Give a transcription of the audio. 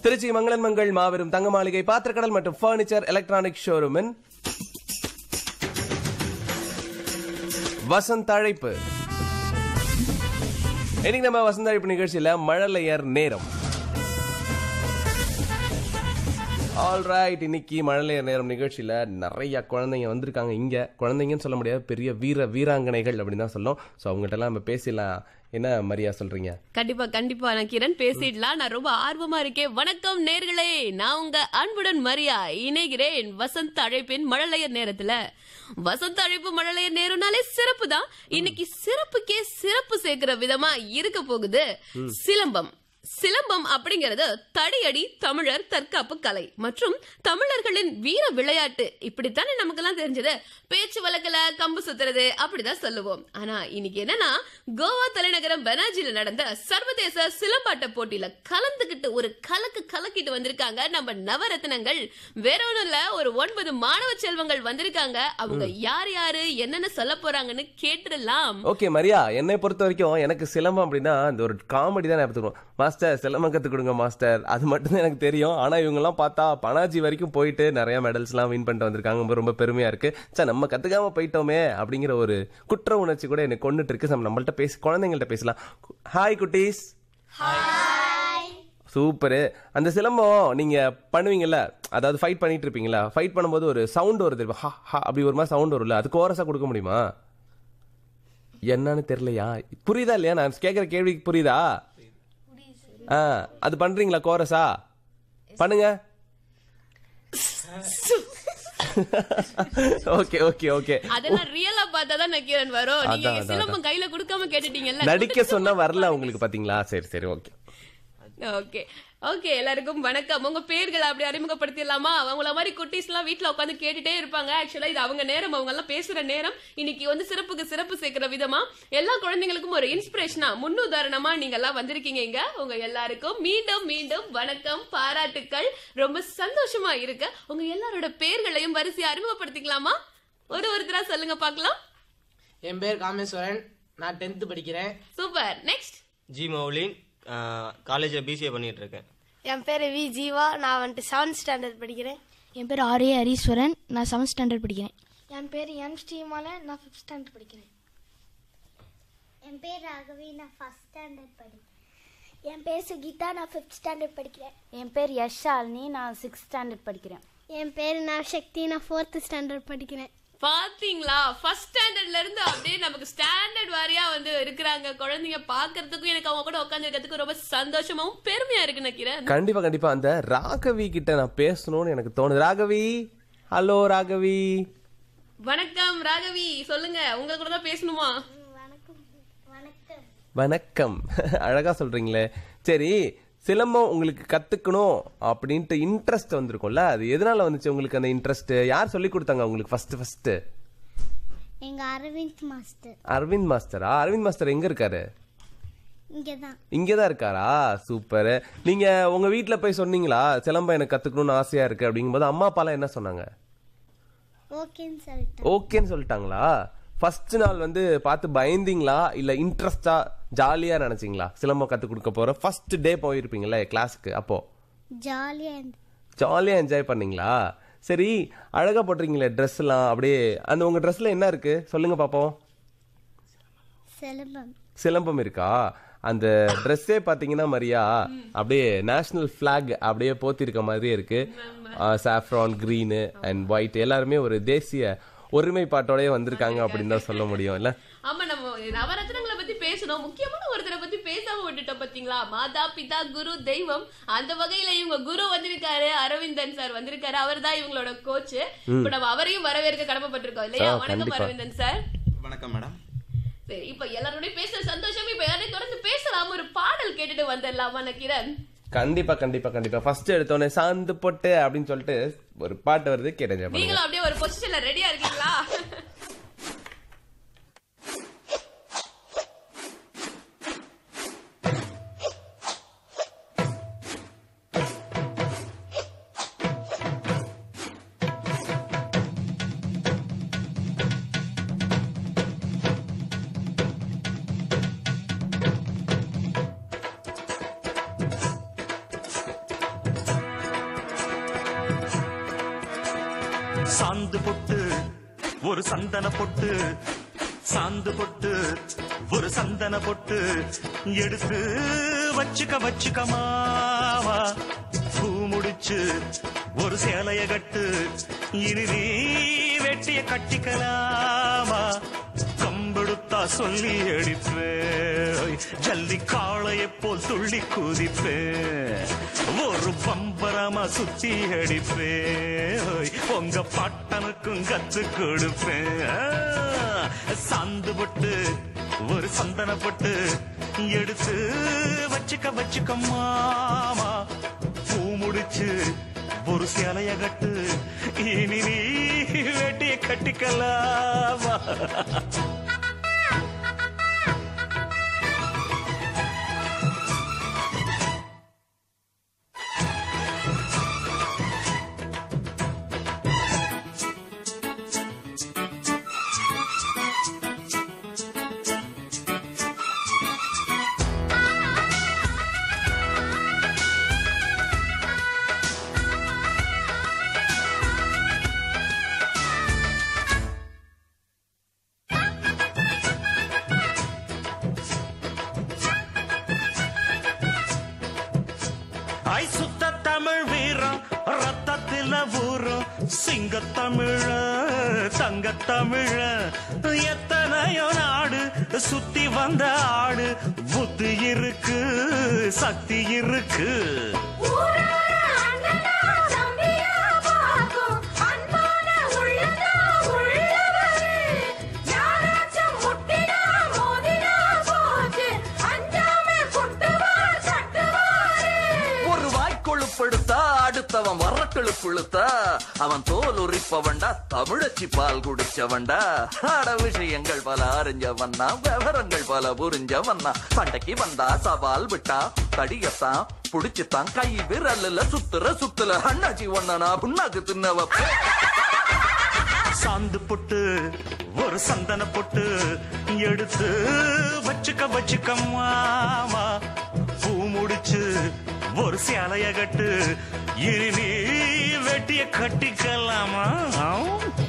திருச்சி மங்களன் மங்கள் மாபெரும் தங்க மாளிகை பாத்திரக்கடல் மற்றும் பர்னிச்சர் எலக்ட்ரானிக் ஷோரூமின் வசந்த் அழைப்பு இன்னைக்கு நம்ம வசந்த அழைப்பு நிகழ்ச்சியில மழலையர் நேரம் ஆல்ரைட் இன்னைக்கு மழலையர் நேரம் நிகழ்ச்சியில நிறைய குழந்தைங்க வந்திருக்காங்க இங்க குழந்தைங்கன்னு சொல்ல முடியாது பெரிய வீர வீராங்கனைகள் அப்படின்னு தான் சொல்லும் ஸோ அவங்ககிட்ட எல்லாம் நம்ம பேசலாம் என்ன மரியா சொல்றீங்க கண்டிப்பா கண்டிப்பா நான் கிரண் பேசிடலாம் நான் ரொம்ப ஆர்வமா இருக்கேன் வணக்கம் நேர்களே நான் உங்க அன்புடன் மரியா இணைகிறேன் வசந்த் அழைப்பின் மழலையர் நேரத்துல வசந்த் அழைப்பு மழலையர் நேரம்னாலே சிறப்பு தான் இன்னைக்கு சிறப்புக்கே சிறப்பு சேர்க்கிற விதமா இருக்க போகுது சிலம்பம் சிலம்பம் அப்படிங்கிறது தடியடி தமிழர் தற்காப்பு கலை மற்றும் தமிழர்களின் வீர விளையாட்டு இப்படித்தானே நமக்கெல்லாம் தெரிஞ்சது பேச்சு வழக்குல கம்பு சுத்துறது அப்படிதான் சொல்லுவோம் ஆனா இன்னைக்கு என்னன்னா கோவா தலைநகரம் பெனாஜில நடந்த சர்வதேச சிலம்பாட்ட போட்டியில கலந்துகிட்டு ஒரு கலக்கு கலக்கிட்டு வந்திருக்காங்க நம்ம நவரத்னங்கள் வேற ஒண்ணும் இல்ல ஒரு ஒன்பது மாணவ செல்வங்கள் வந்திருக்காங்க அவங்க யார் யாரு என்னென்ன சொல்ல போறாங்கன்னு கேட்டுடலாம் ஓகே மரியா என்னை பொறுத்த வரைக்கும் எனக்கு சிலம்பம் அப்படின்னா இந்த ஒரு காமெடி தான் ஞாபகத்துக்கு வரும். மாஸ்டர் சிலம்பம் கற்றுக் கொடுங்க மாஸ்டர் அது மட்டும் தான் எனக்கு தெரியும் ஆனால் இவங்கெல்லாம் பார்த்தா பனாஜி வரைக்கும் போயிட்டு நிறைய மெடல்ஸ்லாம் வின் பண்ணிட்டு வந்திருக்காங்க ரொம்ப ரொம்ப பெருமையாக இருக்கு சார் நம்ம கற்றுக்காம போயிட்டோமே அப்படிங்கிற ஒரு குற்ற உணர்ச்சி கூட எனக்கு கொண்டுட்டு இருக்கு நம்ம நம்மள்ட்ட பேசி குழந்தைங்கள்ட்ட பேசலாம் ஹாய் குட்டீஸ் சூப்பரு அந்த சிலம்பம் நீங்க பண்ணுவீங்கல்ல அதாவது ஃபைட் பண்ணிட்டு இருப்பீங்களா ஃபைட் பண்ணும்போது ஒரு சவுண்ட் வருது தெரியுமா? ஹா ஹா அப்படி ஒரு மாதிரி சவுண்ட் வரும்ல அது கோரஸா கொடுக்க முடியுமா என்னன்னு தெரியலையா புரியுதா இல்லையா நான் கேட்குற கேள்விக்கு புரியுதா ஆ அது பண்றீங்களா கோரஸா பண்ணுங்க ஓகே ஓகே ஓகே அதெல்லாம் ரியலா பார்த்தா தான் நக்கீரன் வரும் நீங்க அதான், அதான், சிலம்பம் கையில கொடுக்காம கேட்டுட்டீங்கல்ல நடிக்க சொன்னா வரல உங்களுக்கு பாத்தீங்களா சரி சரி ஓகே ஓகே ஓகே எல்லாருக்கும் வணக்கம் உங்க பேர்கள் அப்படி அறிமுகப்படுத்திடலாமா அவங்கள மாதிரி குட்டீஸ் எல்லாம் வீட்டுல உட்காந்து கேட்டுட்டே இருப்பாங்க ஆக்சுவலா இது அவங்க நேரம் அவங்க எல்லாம் பேசுற நேரம் இன்னைக்கு வந்து சிறப்புக்கு சிறப்பு சேர்க்கிற விதமா எல்லா குழந்தைங்களுக்கும் ஒரு இன்ஸ்பிரேஷனா முன்னுதாரணமா நீங்க எல்லாம் வந்திருக்கீங்க இங்க உங்க எல்லாருக்கும் மீண்டும் மீண்டும் வணக்கம் பாராட்டுக்கள் ரொம்ப சந்தோஷமா இருக்கு உங்க எல்லாரோட பேர்களையும் வரிசையா அறிமுகப்படுத்திக்கலாமா ஒரு ஒருத்தரா சொல்லுங்க பார்க்கலாம் என் பேர் காமேஸ்வரன் நான் டென்த்து படிக்கிறேன் சூப்பர் நெக்ஸ்ட் ஜி மௌலின் காலேஜில் பிசிஏ பண்ணிட்டு இருக்கேன் என் பேர் வி ஜீவா நான் வந்துட்டு செவன்த் ஸ்டாண்டர்ட் படிக்கிறேன் என் பேர் ஆர்ஏ ஹரீஸ்வரன் நான் செவன்த் ஸ்டாண்டர்ட் படிக்கிறேன் என் பேர் எம் ஸ்ரீமாலன் நான் ஃபிஃப்த் ஸ்டாண்டர்ட் படிக்கிறேன் என் பேர் ராகவி நான் ஃபர்ஸ்ட் ஸ்டாண்டர்ட் படிக்கிறேன் என் பேர் சுகீதா நான் ஃபிஃப்த் ஸ்டாண்டர்ட் படிக்கிறேன் என் பேர் யஷாலினி நான் சிக்ஸ்த் ஸ்டாண்டர்ட் படிக்கிறேன் என் பேர் நவசக்தி நான் ஃபோர்த் ஸ்டாண்டர்ட் படிக்கிறேன் பாத்தீங்களா ஃபர்ஸ்ட் ஸ்டாண்டர்ட்ல இருந்து அப்படியே நமக்கு ஸ்டாண்டர்ட் வாரியா வந்து இருக்கிறாங்க குழந்தைங்க பாக்குறதுக்கும் எனக்கு அவங்க கூட உட்கார்ந்து இருக்கிறதுக்கும் ரொம்ப சந்தோஷமாவும் பெருமையா இருக்கு நினைக்கிறேன் கண்டிப்பா கண்டிப்பா அந்த ராகவி கிட்ட நான் பேசணும்னு எனக்கு தோணுது ராகவி ஹலோ ராகவி வணக்கம் ராகவி சொல்லுங்க உங்க கூட தான் பேசணுமா வணக்கம் வணக்கம் வணக்கம் அழகா சொல்றீங்களே சரி சிலம்பம் உங்களுக்கு கத்துக்கணும் அப்படின்ட்டு இன்ட்ரெஸ்ட் வந்திருக்கும்ல அது எதனால வந்துச்சு உங்களுக்கு அந்த இன்ட்ரெஸ்ட் யார் சொல்லி கொடுத்தாங்க உங்களுக்கு ஃபர்ஸ்ட் ஃபர்ஸ்ட் எங்க அரவிந்த் மாஸ்டர் அரவிந்த் மாஸ்டரா அரவிந்த் மாஸ்டர் எங்க இருக்காரு இங்கே தான் இங்கதான் இருக்காரா சூப்பர் நீங்க உங்க வீட்ல போய் சொன்னீங்களா சிலம்பம் எனக்கு கத்துக்கணும்னு ஆசையா இருக்கு அப்படிங்கும்போது அம்மா அப்பாலாம் என்ன சொன்னாங்க ஓகேன்னு சொல்லிட்டேன் ஓகேன்னு சொல்லிட்டாங்களா ஃபர்ஸ்ட் நாள் வந்து பார்த்து பயந்தீங்களா இல்ல இன்ட்ரெஸ்டா ஜாலியா நினைச்சீங்களா சிலம்பம் கத்து கொடுக்க போற ஃபர்ஸ்ட் டே போயிருப்பீங்களே கிளாஸ்க்கு அப்போ ஜாலியாக ஜாலியா என்ஜாய் பண்ணீங்களா சரி அழகா போட்டிருக்கீங்களே ட்ரெஸ் எல்லாம் அப்படியே அந்த உங்க ட்ரெஸ்ல என்ன இருக்கு சொல்லுங்க பாப்போம் சிலம்பம் சிலம்பம் இருக்கா அந்த ட்ரெஸ்ஸே பாத்தீங்கன்னா மரியா அப்படியே நேஷனல் ஃபிளாக் அப்படியே போத்திருக்க மாதிரியே இருக்கு சாஃப்ரான் கிரீனு அண்ட் ஒயிட் எல்லாருமே ஒரு தேசிய ஒருமைப்பாட்டோடய வந்திருக்காங்க அப்படின்னு தான் சொல்ல முடியும் இல்ல ஆமா நம்ம நவரத்னங்களை பத்தி பேசணும் முக்கியமான ஒருத்தரை பத்தி பேசாம விட்டுட்டோம் பாத்தீங்களா மாதா பிதா குரு தெய்வம் அந்த வகையில இவங்க குரு வந்திருக்காரு அரவிந்தன் சார் வந்திருக்காரு அவர் தான் இவங்களோட கோச் இப்ப நம்ம அவரையும் வரவேற்க கடமைப்பட்டிருக்கோம் இல்லையா ஆ, வணக்கம் கண்டிப்பா. அரவிந்தன் சார் வணக்கம் மேடம் சரி இப்ப எல்லாரோடய பேசுற சந்தோஷம் இப்ப யாரையும் தொடர்ந்து பேசலாம் ஒரு பாடல் கேட்டுட்டு வந்துடலாமா நக்கீரன் கண்டிப்பா கண்டிப்பா கண்டிப்பா ஃபர்ஸ்ட் எடுத்தோடனே சாந்து பொட்டு அப்படின்னு சொல்லிட்டு ஒரு பாட்டு வருது கேட்டேன் நீங்களும் அப்படியே ஒரு பொசிஷன்ல ரெடியா இருக்கீங்களா சாந்து பொட்டு ஒரு சந்தன பொட்டு சாந்து பொட்டு ஒரு சந்தன பொட்டு எடுத்து வச்சுக்க வச்சுக்க மாவா பூ முடிச்சு ஒரு சேலைய கட்டு இனி நீ வெட்டிய கட்டிக்கலாமா கம்பெடுத்தா சொல்லி அடிப்பேன் ஜல்லி காளைய போல் துள்ளி குதிப்பேன் ஒரு பம்பரமா சுத்தி அடிப்பேன் உங்க பட்டனுக்கும் கத்து கொடுப்பேன் சாந்து போட்டு ஒரு சந்தன போட்டு எடுத்து வச்சுக்க வச்சுக்க மாமா பூ முடிச்சு ஒரு சேலைய கட்டு இனி நீ வெட்டிய கட்டிக்கலாமா ஐ சுத்த தமிழ் வீரம் ரத்தத்தில ஊரும் சிங்க தமிழ தங்க தமிழ எத்தனையோ நாடு சுத்தி வந்த ஆடு புத்தி இருக்கு சக்தி இருக்கு ஒரு வாய்க்கொழுப்படுத்தா அடுத்தவன் வரக்கெழுப்புழுத்தா அவன் தோல் உரிப்பவன்டா தமிழச்சி பால் குடிச்சவன்டா அட விஷயங்கள் பல அறிஞ்சவன்னா விவரங்கள் பல புரிஞ்சவன்னா சண்டைக்கு வந்தா சவால் விட்டா தடியத்தான் புடிச்சுத்தான் கை விரல்ல சுத்துற சுத்துல அண்ணாச்சி ஒண்ணனா புண்ணாக்கு தின்னவ சாந்து பொட்டு ஒரு சந்தன பொட்டு எடுத்து வச்சுக்க வச்சுக்க மாமா பூ முடிச்சு ஒரு சேலைய கட்டு இனி நீ வெட்டிய கட்டிக்கலாமா